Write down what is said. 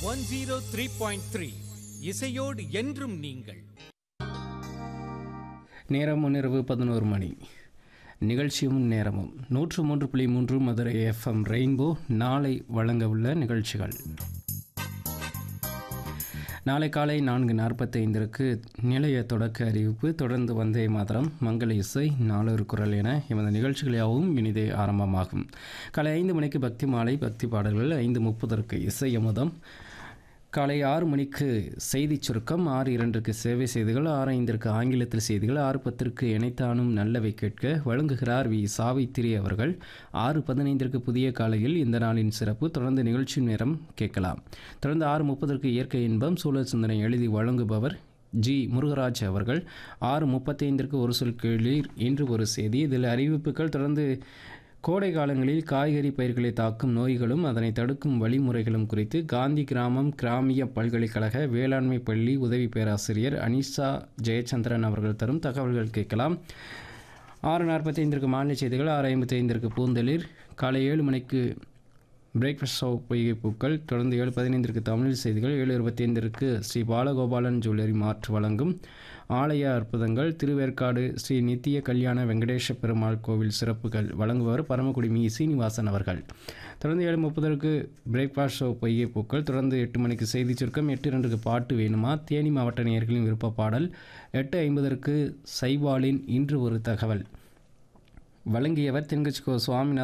one zero three point three இசையோடு என்றும் நீங்கள் நேரம் முன்னிரவு பதினோரு மணி நிகழ்ச்சியும் நேரமும் நூற்று மூன்று புள்ளி மூன்று மதுரை எஃப்எம் ரெயின்போ நாளை வழங்க உள்ள நிகழ்ச்சிகள் நாளை காலை நான்கு நாற்பத்தைந்திற்கு நிலைய தொடக்க அறிவிப்பு தொடர்ந்து வந்தே மாதரம் மங்கள இசை நாளொரு குரல் என எமது நிகழ்ச்சிகள் யாவும் இனிதே ஆரம்பமாகும் காலை ஐந்து மணிக்கு பக்தி மாலை பக்தி பாடல்கள் ஐந்து முப்பதற்கு இசை அமுதம் காலை ஆறு மணிக்கு செய்தி சுருக்கம் ஆறு இரண்டுக்கு சேவை செய்திகள் ஆறு ஐந்திற்கு ஆங்கிலத்தில் செய்திகள் ஆறு பத்திற்கு இணைத்தானும் நல்லவை கேட்க வழங்குகிறார் வி சாவித்திரி அவர்கள் ஆறு பதினைந்திற்கு புதிய காலையில் இந்த நாளின் சிறப்பு தொடர்ந்து நிகழ்ச்சி நேரம் கேட்கலாம் தொடர்ந்து ஆறு முப்பதற்கு இயற்கை இன்பம் சூழல் சிந்தனை எழுதி வழங்குபவர் ஜி முருகராஜ் அவர்கள் ஆறு முப்பத்தைந்திற்கு ஒரு சொல் கேளீர் இன்று ஒரு செய்தி இதில் அறிவிப்புகள் தொடர்ந்து கோடை காலங்களில் காய்கறி பயிர்களை தாக்கும் நோய்களும் அதனை தடுக்கும் வழிமுறைகளும் குறித்து காந்தி கிராமம் கிராமிய பல்கலைக்கழக வேளாண்மை பள்ளி உதவி பேராசிரியர் அனிஷா ஜெயச்சந்திரன் அவர்கள் தரும் தகவல்கள் கேட்கலாம் ஆறு நாற்பத்தைந்திற்கு மாநில செய்திகள் ஆறு ஐம்பத்தைந்திற்கு பூந்தளிர் காலை ஏழு மணிக்கு பிரேக்ஃபாஸ்ட் ஷோ பொய்கை பூக்கள் தொடர்ந்து ஏழு பதினைந்திற்கு தமிழ் செய்திகள் ஏழு இருபத்தி ஐந்திற்கு ஸ்ரீ பாலகோபாலன் ஜுவல்லரி மாற்று வழங்கும் ஆலய அற்புதங்கள் திருவேற்காடு ஸ்ரீ நித்திய கல்யாண வெங்கடேஷ பெருமாள் கோவில் சிறப்புகள் வழங்குபவர் பரமக்குடி மீ சீனிவாசன் அவர்கள் தொடர்ந்து ஏழு முப்பதற்கு பிரேக்ஃபாஸ்ட் ஷோ பொய்கை பூக்கள் தொடர்ந்து எட்டு மணிக்கு செய்தி சுருக்கம் எட்டு ரெண்டுக்கு பாட்டு வேணுமா தேனி மாவட்ட நேயர்களின் விருப்ப பாடல் எட்டு ஐம்பதற்கு சைபாலின் இன்று ஒரு தகவல் வழங்கியவர் தென்கட்சி கோ சுவாமிநாதன்